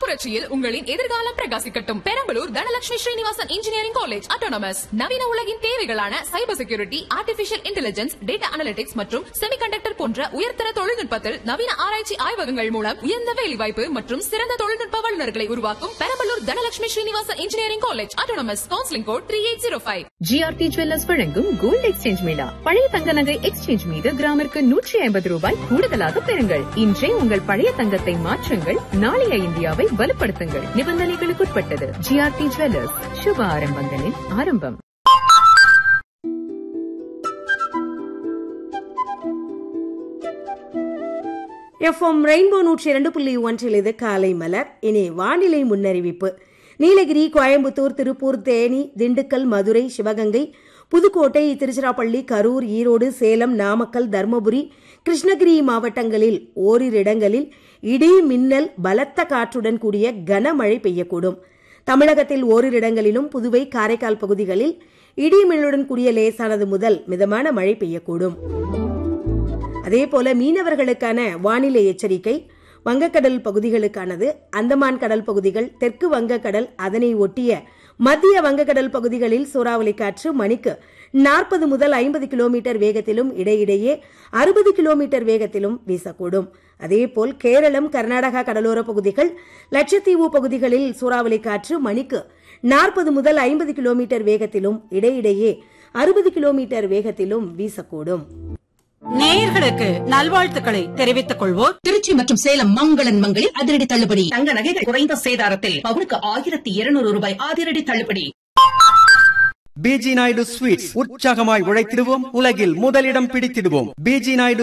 புரட்சியில் உங்களின் எதிர்காலம் பிரகாசிக்கட்டும் Perambalur Dhanalakshmi Srinivasan engineering college autonomous நவீன உலகின் தேவைகளான cyber security artificial intelligence data analytics மற்றும் செமிகண்டக்டர் போன்ற உயர்தர தொழில்நுட்பத்தில் நவீன ஆராய்ச்சி ஆய்வகங்கள் மூலம் உயர்ந்த வேலைவாய்ப்பு மற்றும் சிறந்த தொழில்நுட்ப வல்லுநர்களை உருவாக்கும் Perambalur Dhanalakshmi Srinivasan engineering college autonomous counselling code three eight zero five GRT jewellers வழங்கும் கோல்டு எக்ஸ்சேஞ்ச் மேளா பழைய தங்க நகை எக்ஸ்சேஞ்ச் மீது கிராமிற்கு நூற்றி ஐம்பது ரூபாய் கூடுதலாக பெறுங்கள் இன்றே உங்கள் பழைய தங்கத்தை மாற்றுங்கள் நாளைய இந்தியாவை வலுப்படுத்துங்கள் நிபந்தனைகளுக்குட்பட்டது ஜிஆர்டி ஜுவல்லர்ஸ் சுப ஆரம்பங்களின் ஆரம்பம் எஃப்எம் ரெயின்போ நூற்றி இரண்டு புள்ளி ஒன்றில் இது காலை மலர் இனி வானிலை முன்னறிவிப்பு நீலகிரி கோயம்புத்தூர் திருப்பூர் தேனி திண்டுக்கல் மதுரை சிவகங்கை புதுக்கோட்டை திருச்சிராப்பள்ளி கரூர் ஈரோடு சேலம் நாமக்கல் தர்மபுரி கிருஷ்ணகிரி மாவட்டங்களில் ஓரிரு இடங்களில் இடி மின்னல் பலத்த காற்றுடன் கூடிய கனமழை பெய்யக்கூடும் தமிழகத்தில் ஓரிரு இடங்களிலும் புதுவை காரைக்கால் பகுதிகளில் இடி மின்னலுடன் கூடிய லேசானது முதல் மிதமான மழை பெய்யக்கூடும் அதேபோல மீனவர்களுக்கான வானிலை எச்சரிக்கை வங்கக்கடல் பகுதிகளுக்கானது அந்தமான் கடல் பகுதிகள் தெற்கு வங்கக்கடல் அதனை ஒட்டிய மத்திய வங்கக்கடல் பகுதிகளில் சூறாவளி காற்று மணிக்கு நாற்பது முதல் ஐம்பது கிலோமீட்டர் வேகத்திலும் இடையிடையே அறுபது கிலோமீட்டர் வேகத்திலும் வீசக்கூடும் அதேபோல் கேரளம் கர்நாடகா கடலோர பகுதிகள் லட்சத்தீவு பகுதிகளில் சூறாவளி காற்று மணிக்கு நாற்பது முதல் ஐம்பது கிலோமீட்டர் வேகத்திலும் இடையிடையே அறுபது கிலோமீட்டர் வேகத்திலும் வீசக்கூடும் நேயர்களுக்கு நல்வாழ்த்துக்களை தெரிவித்துக் கொள்வோர் திருச்சி மற்றும் சேலம் மங்களன் மங்களில் அதிரடி தள்ளுபடி தங்க நகைகள் குறைந்த சேதாரத்தில் பவுனுக்கு ஆயிரத்தி இருநூறு ரூபாய் அதிரடி தள்ளுபடி பிஜி நாயுடு ஸ்வீட்ஸ் உற்சாகமாய் உழைத்திடுவோம் உலகில் முதலிடம் பிடித்திடுவோம் பிஜி நாயுடு